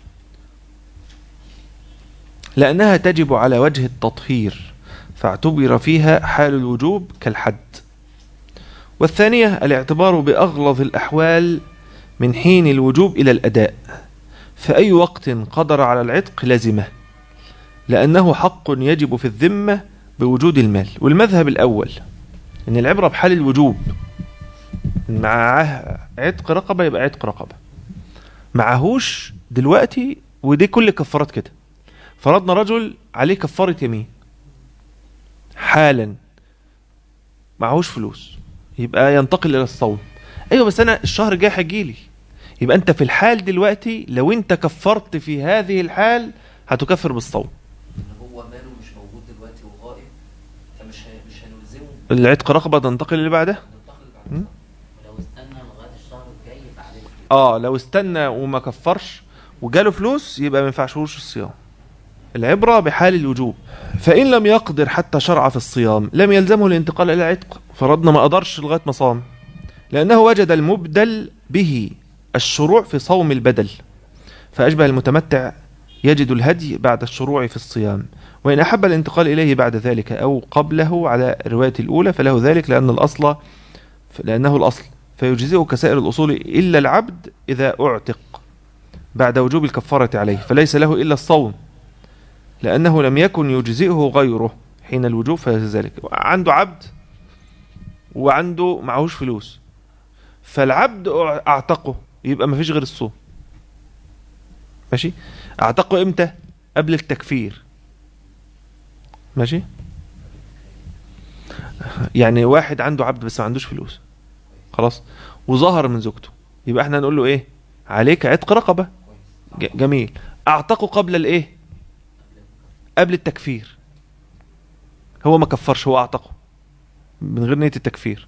لأنها تجب على وجه التطهير فاعتبر فيها حال الوجوب كالحد والثانية الاعتبار بأغلظ الأحوال من حين الوجوب إلى الأداء فأي وقت قدر على العتق لزمه لأنه حق يجب في الذمة بوجود المال والمذهب الأول إن العبرة بحال الوجوب معاه عتق رقبة يبقى عتق رقبة معهوش دلوقتي ودي كل كفارات كده فرضنا رجل عليه كفارة يمين حالا معهوش فلوس يبقى ينتقل إلى الصوم أيوة بس أنا الشهر الجاي هيجيلي يبقى أنت في الحال دلوقتي لو أنت كفرت في هذه الحال هتكفر بالصوم ان هو ماله مش موجود دلوقتي وغائب فمش ه- مش هنلزمه العتق رقبة تنتقل اللي بعدها ننتقل بعد مم. الصلاة. ولو استنى لغايه الشهر الجاي بعد الفلوس اه لو استنى وما كفرش وجاله فلوس يبقى ما ينفعشوش الصيام العبرة بحال الوجوب فإن لم يقدر حتى شرع في الصيام لم يلزمه الانتقال إلى العتق فرضنا ما قدرش لغاية ما صام لأنه وجد المبدل به الشروع في صوم البدل فأشبه المتمتع يجد الهدي بعد الشروع في الصيام وإن أحب الانتقال إليه بعد ذلك أو قبله على الرواية الأولى فله ذلك لأن الأصل لأنه الأصل فيجزئه كسائر الأصول إلا العبد إذا أعتق بعد وجوب الكفارة عليه فليس له إلا الصوم لأنه لم يكن يجزئه غيره حين الوجوب فذلك عنده عبد وعنده معهوش فلوس فالعبد اعتقه يبقى ما فيش غير الصوم ماشي اعتقه امتى قبل التكفير ماشي يعني واحد عنده عبد بس ما عندوش فلوس خلاص وظهر من زوجته يبقى احنا نقول له ايه عليك عتق رقبة ج- جميل اعتقه قبل الايه قبل التكفير هو ما كفرش هو اعتقه من غير نية التكفير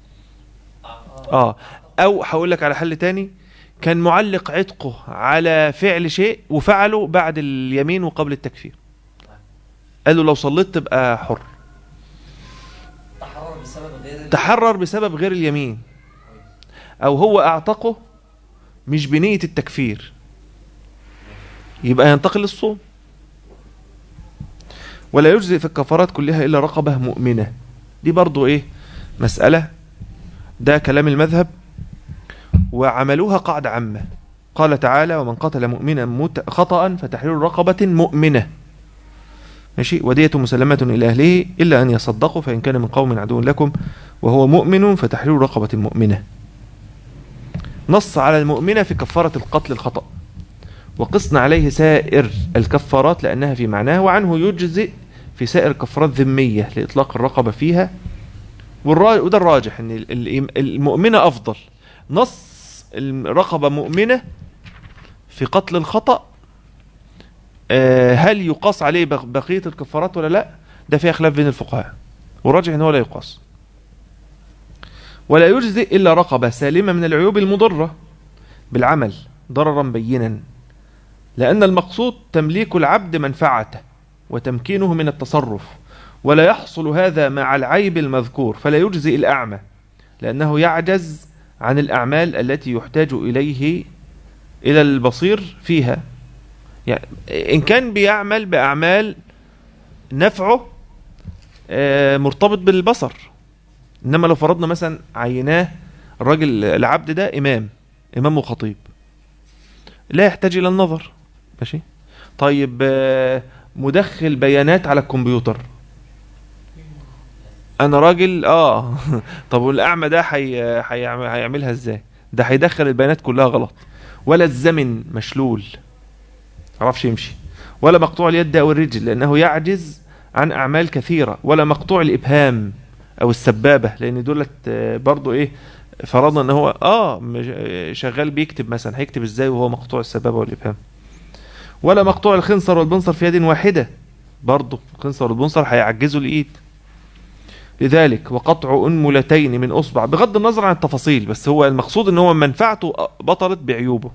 اه او هقول لك على حل تاني كان معلق عتقه على فعل شيء وفعله بعد اليمين وقبل التكفير قال له لو صليت تبقى حر تحرر بسبب غير ال- تحرر بسبب غير اليمين او هو اعتقه مش بنية التكفير يبقى ينتقل للصوم ولا يجزئ في الكفارات كلها الا رقبة مؤمنة دي برضو ايه مسألة ده كلام المذهب وعملوها قاعدة عامة قال تعالى ومن قتل مؤمنا مت- خطأ فتحرير رقبة مؤمنة ماشي ودية مسلمة إلى أهله إلا أن يصدقوا فإن كان من قوم عدو لكم وهو مؤمن فتحرير رقبة مؤمنة نص على المؤمنة في كفارة القتل الخطأ وقصنا عليه سائر الكفارات لأنها في معناه وعنه يجزئ في سائر الكفارات ذمية لإطلاق الرقبة فيها والرا- وده الراجح أن ال- ال- المؤمنة أفضل نص الرقبة مؤمنة في قتل الخطأ آه، هل يقاس عليه بق- بقية الكفارات ولا لا ده فيها خلاف بين الفقهاء والراجح ان هو لا يقاس ولا يجزئ الا رقبة سالمة من العيوب المضرة بالعمل ضررا بينا لان المقصود تمليك العبد منفعته وتمكينه من التصرف ولا يحصل هذا مع العيب المذكور فلا يجزئ الاعمى لانه يعجز عن الاعمال التي يحتاج اليه الى البصير فيها يعني ان كان بيعمل باعمال نفعه آه، مرتبط بالبصر انما لو فرضنا مثلا عيناه الراجل العبد ده امام امام وخطيب لا يحتاج الى النظر ماشي طيب آه، مدخل بيانات على الكمبيوتر انا راجل اه طب والاعمى ده حي... حيعمل... هيعملها ازاي ده هيدخل البيانات كلها غلط ولا الزمن مشلول عرفش يمشي ولا مقطوع اليد او الرجل لانه يعجز عن اعمال كثيره ولا مقطوع الابهام او السبابه لان دولت آه، برضو ايه فرضنا ان هو اه مش- آه، شغال بيكتب مثلا هيكتب ازاي وهو مقطوع السبابه والابهام ولا مقطوع الخنصر والبنصر في يد واحده برضو الخنصر والبنصر هيعجزوا الايد لذلك وقطع انملتين من اصبع بغض النظر عن التفاصيل بس هو المقصود ان هو منفعته بطلت بعيوبه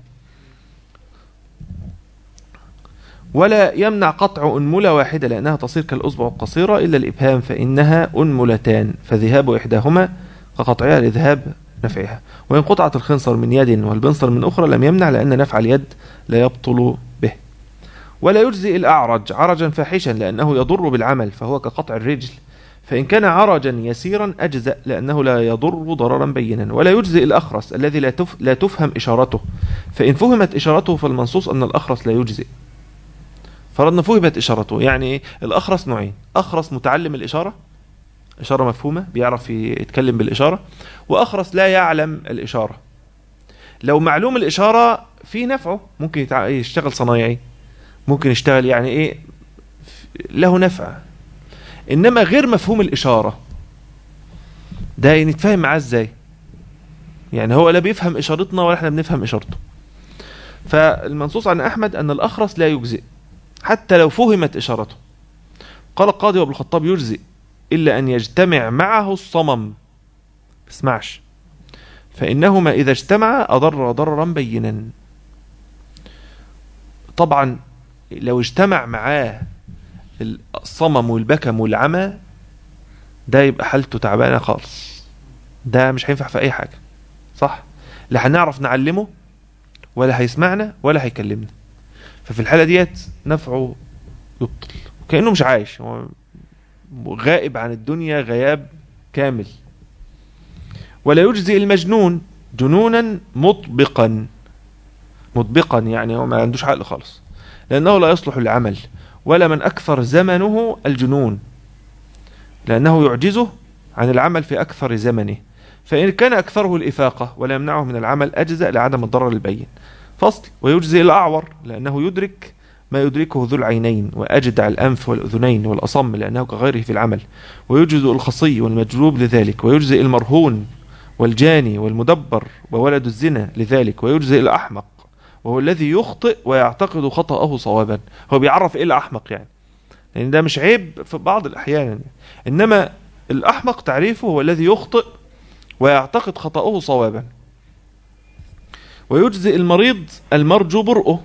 ولا يمنع قطع أنملة واحدة لأنها تصير كالأصبع القصيرة إلا الإبهام فإنها أنملتان فذهاب إحداهما كقطعها لذهاب نفعها وإن قطعت الخنصر من يد والبنصر من أخرى لم يمنع لأن نفع اليد لا يبطل به ولا يجزئ الأعرج عرجا فاحشا لأنه يضر بالعمل فهو كقطع الرجل فإن كان عرجا يسيرا أجزأ لأنه لا يضر ضررا بينا ولا يجزئ الأخرس الذي لا, تف لا تفهم إشارته فإن فهمت إشارته فالمنصوص أن الأخرس لا يجزئ فرضنا فهمت إشارته يعني إيه؟ الأخرس نوعين أخرس متعلم الإشارة إشارة مفهومة بيعرف يتكلم بالإشارة وأخرس لا يعلم الإشارة لو معلوم الإشارة في نفعه ممكن يتع- يشتغل صنايعي ممكن يشتغل يعني إيه له نفع إنما غير مفهوم الإشارة ده نتفاهم معاه إزاي يعني هو لا بيفهم إشارتنا ولا إحنا بنفهم إشارته فالمنصوص عن أحمد أن الأخرس لا يجزئ حتى لو فهمت إشارته قال القاضي وابن الخطاب يجزئ إلا أن يجتمع معه الصمم اسمعش فإنهما إذا اجتمعا أضر ضررا بينا طبعا لو اجتمع معاه الصمم والبكم والعمى ده يبقى حالته تعبانة خالص ده مش هينفع في أي حاجة صح لا هنعرف نعلمه ولا هيسمعنا ولا هيكلمنا ففي الحالة ديت نفعه يبطل كأنه مش عايش هو غائب عن الدنيا غياب كامل ولا يجزي المجنون جنونا مطبقا مطبقا يعني هو ما عندوش عقل خالص لأنه لا يصلح للعمل ولا من أكثر زمنه الجنون لأنه يعجزه عن العمل في أكثر زمنه فإن كان أكثره الإفاقة ولا يمنعه من العمل أجزأ لعدم الضرر البين فصل ويجزئ الأعور لأنه يدرك ما يدركه ذو العينين وأجدع الأنف والأذنين والأصم لأنه كغيره في العمل ويجزئ الخصي والمجلوب لذلك ويجزئ المرهون والجاني والمدبر وولد الزنا لذلك ويجزئ الأحمق وهو الذي يخطئ ويعتقد خطأه صوابا هو بيعرف إيه الأحمق يعني لأن ده مش عيب في بعض الأحيان يعني. إنما الأحمق تعريفه هو الذي يخطئ ويعتقد خطأه صوابا ويجزئ المريض المرجو برؤه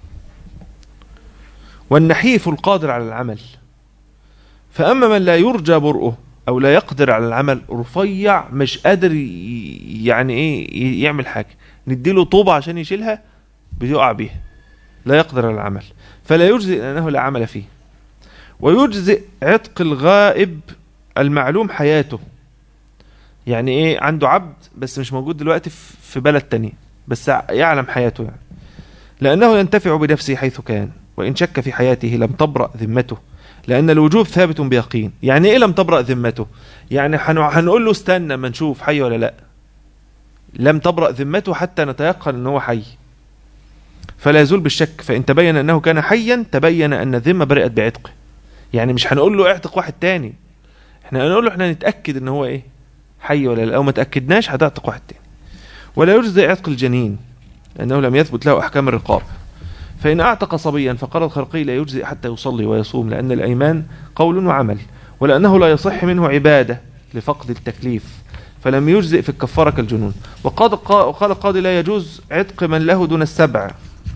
والنحيف القادر على العمل فأما من لا يرجى برؤه أو لا يقدر على العمل رفيع مش قادر ي- يعني إيه ي- يعمل حاجة نديله طوبة عشان يشيلها بيقع بيها لا يقدر على العمل فلا يجزئ لأنه لا عمل فيه ويجزئ عتق الغائب المعلوم حياته يعني ايه عنده عبد بس مش موجود دلوقتي في في بلد تانية بس يعلم حياته يعني لأنه ينتفع بنفسه حيث كان وإن شك في حياته لم تبرأ ذمته لأن الوجوب ثابت بيقين يعني إيه لم تبرأ ذمته يعني هن- هنقول له استنى ما نشوف حي ولا لا لم تبرأ ذمته حتى نتيقن أنه هو حي فلا يزول بالشك فإن تبين أنه كان حيا تبين أن الذمة برئت بعتقه يعني مش هنقول له اعتق واحد تاني احنا هنقول له احنا نتأكد ان هو ايه حي ولا لا لو ما تأكدناش هتعتق واحد تاني ولا يجزي عتق الجنين لأنه لم يثبت له أحكام الرقاب فإن أعتق صبيا فقال الخرقي لا يجزي حتى يصلي ويصوم لأن الأيمان قول وعمل ولأنه لا يصح منه عبادة لفقد التكليف فلم يجزئ في الكفارة كالجنون وقال وقال القاضي لا يجوز عتق من له دون السبع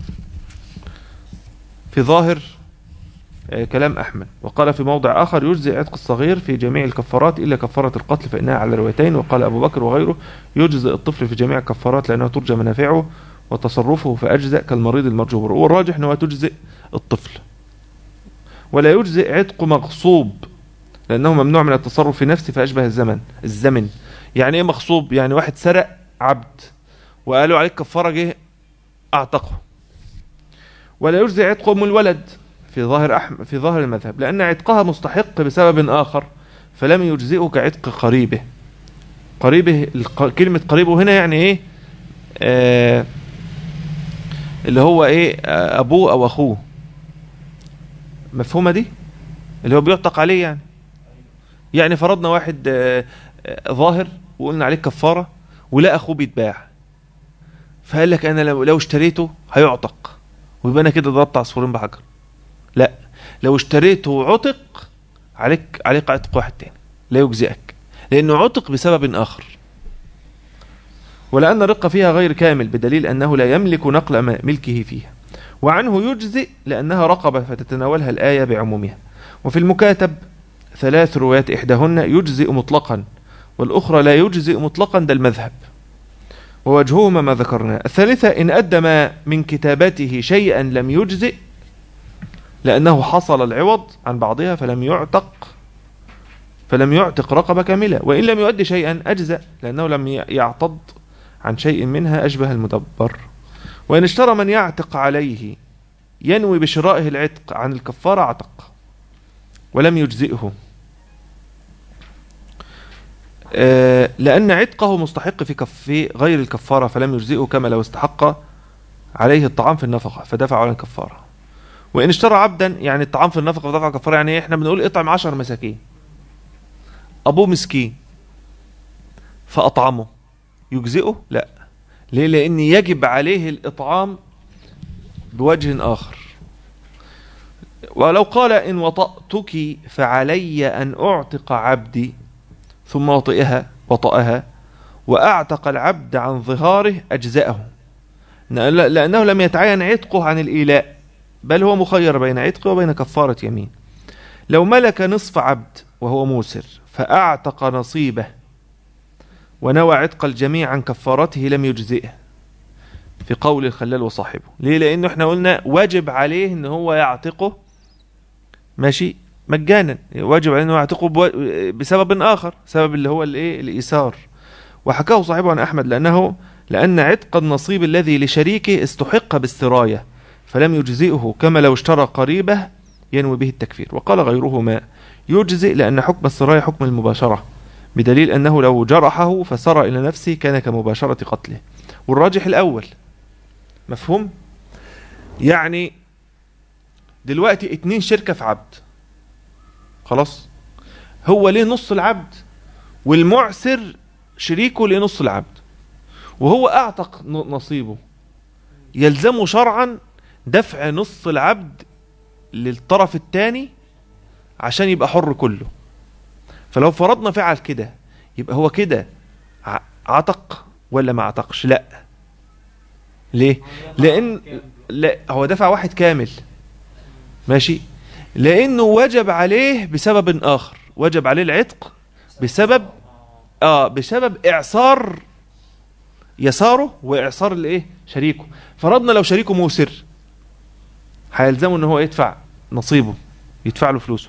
في ظاهر آه، كلام أحمد وقال في موضع آخر يجزئ عتق الصغير في جميع الكفارات إلا كفارة القتل فإنها على روايتين وقال أبو بكر وغيره يجزئ الطفل في جميع الكفارات لأنه ترجى منافعه وتصرفه فأجزأ كالمريض المرجوبر والراجح أنه تجزئ الطفل ولا يجزئ عتق مغصوب لأنه ممنوع من التصرف في نفسه فأشبه الزمن الزمن يعني إيه مغصوب يعني واحد سرق عبد وقالوا عليك كفارة جه أعتقه ولا يجزئ عتق أم الولد في ظاهر أحم في ظاهر المذهب لأن عتقها مستحق بسبب آخر فلم يجزئه كعتق قريبه قريبه الق- كلمة قريبه هنا يعني إيه آه اللي هو إيه آه أبوه أو أخوه مفهومة دي اللي هو بيعتق عليه يعني يعني فرضنا واحد آه آه ظاهر وقلنا عليه كفارة ولا أخوه بيتباع فقال لك أنا لو, لو اشتريته هيعتق ويبقى أنا كده ضربت عصفورين بحجر لا لو اشتريته وعتق عليك عليك عتق واحد تاني لا يجزئك لانه عتق بسبب اخر ولان الرق فيها غير كامل بدليل انه لا يملك نقل م- ملكه فيها وعنه يجزئ لانها رقبه فتتناولها الايه بعمومها وفي المكاتب ثلاث روايات احداهن يجزئ مطلقا والاخرى لا يجزئ مطلقا ده المذهب ووجههما ما ذكرناه الثالثة إن أدى ما من كتابته شيئا لم يجزئ لأنه حصل العوض عن بعضها فلم يعتق فلم يعتق رقبة كاملة وإن لم يؤدي شيئا أجزأ لأنه لم ي- يعتض عن شيء منها أشبه المدبر وإن اشترى من يعتق عليه ينوي بشرائه العتق عن الكفارة عتق ولم يجزئه آه، لأن عتقه مستحق في كف في غير الكفارة فلم يجزئه كما لو استحق عليه الطعام في النفقة فدفع عن الكفارة وإن اشترى عبدا يعني الطعام في النفقة ودفع كفارة يعني إيه؟ احنا بنقول اطعم عشر مساكين أبوه مسكين فأطعمه يجزئه لا ليه لأن يجب عليه الإطعام بوجه آخر ولو قال إن وطأتك فعلي أن أعتق عبدي ثم وطئها وطأها وأعتق العبد عن ظهاره أجزأه لأنه لم يتعين عتقه عن الإيلاء بل هو مخير بين عتق وبين كفارة يمين لو ملك نصف عبد وهو موسر فأعتق نصيبه ونوى عتق الجميع عن كفارته لم يجزئه في قول الخلال وصاحبه ليه لأنه احنا قلنا واجب عليه ان هو يعتقه ماشي مجانا واجب عليه انه يعتقه بو- بسبب آخر سبب اللي هو الايه الإيسار وحكاه صاحبه عن أحمد لأنه لأن عتق النصيب الذي لشريكه استحق بالسراية فلم يجزئه كما لو اشترى قريبه ينوي به التكفير وقال غيرهما يجزئ لأن حكم السراية حكم المباشرة بدليل أنه لو جرحه فسر إلى نفسه كان كمباشرة قتله والراجح الأول مفهوم يعني دلوقتي اتنين شركة في عبد خلاص هو ليه نص العبد والمعسر شريكه ليه نص العبد وهو اعتق ن- نصيبه يلزمه شرعا دفع نص العبد للطرف الثاني عشان يبقى حر كله فلو فرضنا فعل كده يبقى هو كده ع- عتق ولا ما عتقش لا ليه لان لا هو دفع واحد كامل ماشي لانه وجب عليه بسبب اخر وجب عليه العتق بسبب اه بسبب اعصار يساره واعصار الايه شريكه فرضنا لو شريكه موسر هيلزمه ان هو يدفع نصيبه يدفع له فلوسه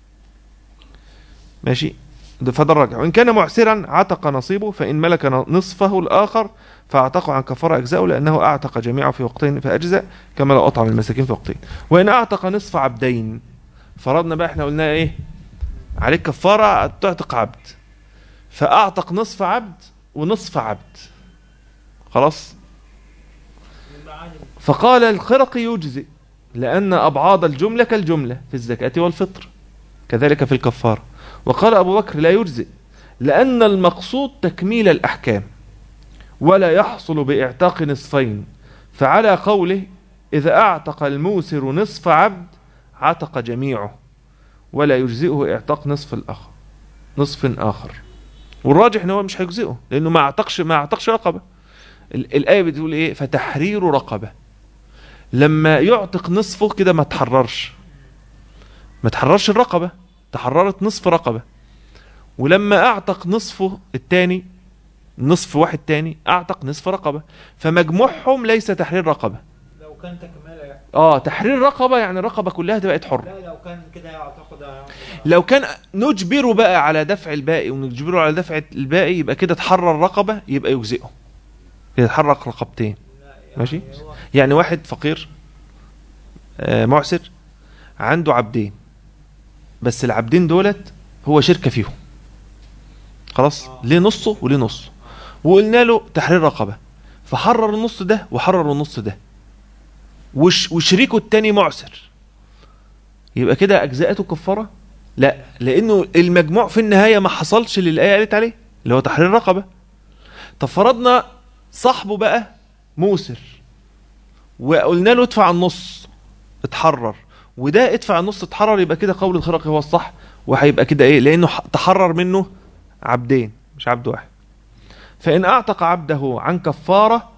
ماشي ده فده الراجع وان كان معسرا عتق نصيبه فان ملك نصفه الاخر فاعتقه عن كفاره اجزاءه لانه اعتق جميعه في وقتين فاجزاء كما لو اطعم المساكين في وقتين وان اعتق نصف عبدين فرضنا بقى احنا قلنا ايه عليك كفاره تعتق عبد فاعتق نصف عبد ونصف عبد خلاص فقال الخرقي يجزئ لأن أبعاض الجملة كالجملة في الزكاة والفطر كذلك في الكفارة وقال أبو بكر لا يجزئ لأن المقصود تكميل الأحكام ولا يحصل باعتاق نصفين فعلى قوله إذا أعتق الموسر نصف عبد عتق جميعه ولا يجزئه اعتاق نصف الآخر نصف آخر والراجح ان هو مش هيجزئه لانه ما اعتقش ما اعتقش رقبه ال- الايه بتقول ايه فتحرير رقبه لما يعتق نصفه كده ما تحررش ما تحررش الرقبه تحررت نصف رقبه ولما اعتق نصفه الثاني نصف واحد تاني اعتق نصف رقبه فمجموعهم ليس تحرير رقبه لو كان تكمله يعني اه تحرير رقبه يعني الرقبه كلها بقت حره لا لو كان كده يعتقد لو كان نجبره بقى على دفع الباقي ونجبره على دفع الباقي يبقى كده تحرر رقبة يبقى يجزئه كده تحرك رقبتين ماشي. يعني واحد فقير آه، معسر عنده عبدين بس العبدين دولت هو شركة فيهم خلاص آه. ليه نصه وليه نصه وقلنا له تحرير رقبة فحرر النص ده وحرر النص ده وش وشريكه التاني معسر يبقى كده أجزاءته كفارة لا لأنه المجموع في النهاية ما حصلش اللي الآية قالت عليه اللي هو تحرير رقبة طب فرضنا صاحبه بقى موسر وقلنا له ادفع النص اتحرر وده ادفع النص اتحرر يبقى كده قول الخرقي هو الصح وهيبقى كده ايه لانه ح- تحرر منه عبدين مش عبد واحد فان اعتق عبده عن كفاره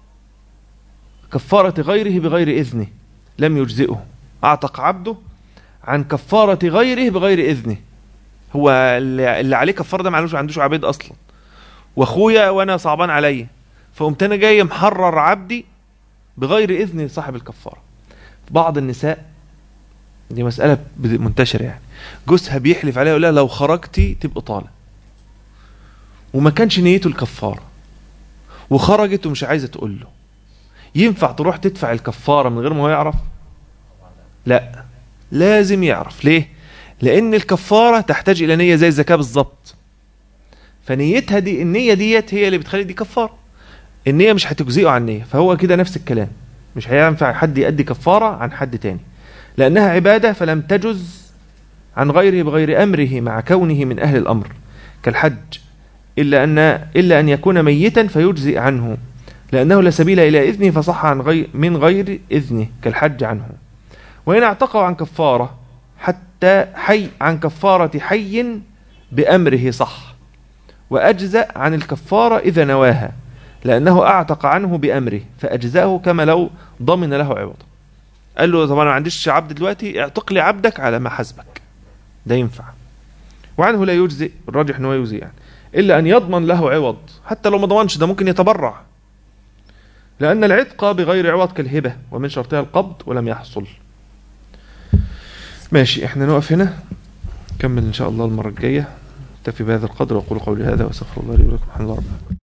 كفاره غيره بغير اذنه لم يجزئه اعتق عبده عن كفاره غيره بغير اذنه هو اللي اللي عليه كفاره ده معلوش عندوش عبيد اصلا واخويا وانا صعبان عليا فقمت انا جاي محرر عبدي بغير اذن صاحب الكفاره بعض النساء دي مسألة بد- منتشرة يعني جوزها بيحلف عليها يقول لها لو خرجتي تبقى طالق وما كانش نيته الكفارة وخرجت ومش عايزة تقول له ينفع تروح تدفع الكفارة من غير ما هو يعرف لا لازم يعرف ليه لأن الكفارة تحتاج إلى نية زي الزكاة بالظبط فنيتها دي النية ديت هي اللي بتخلي دي كفارة النية مش هتجزئه عن النية فهو كده نفس الكلام مش هينفع حد يأدي كفارة عن حد تاني لأنها عبادة فلم تجز عن غيره بغير أمره مع كونه من أهل الأمر كالحج إلا أن إلا أن يكون ميتا فيجزئ عنه لأنه لا سبيل إلى إذنه فصح عن غير من غير إذنه كالحج عنه وإن اعتقوا عن كفارة حتى حي عن كفارة حي بأمره صح وأجزأ عن الكفارة إذا نواها لأنه أعتق عنه بأمره فأجزأه كما لو ضمن له عوض قال له طبعا ما عنديش عبد دلوقتي اعتق لي عبدك على ما حسبك ده ينفع وعنه لا يجزئ الراجح ان هو يجزئ يعني الا ان يضمن له عوض حتى لو ما ضمنش ده ممكن يتبرع لان العتق بغير عوض كالهبه ومن شرطها القبض ولم يحصل ماشي احنا نقف هنا نكمل ان شاء الله المره الجايه نكتفي بهذا القدر واقول قولي هذا واستغفر الله لي ولكم الحمد لله رب العالمين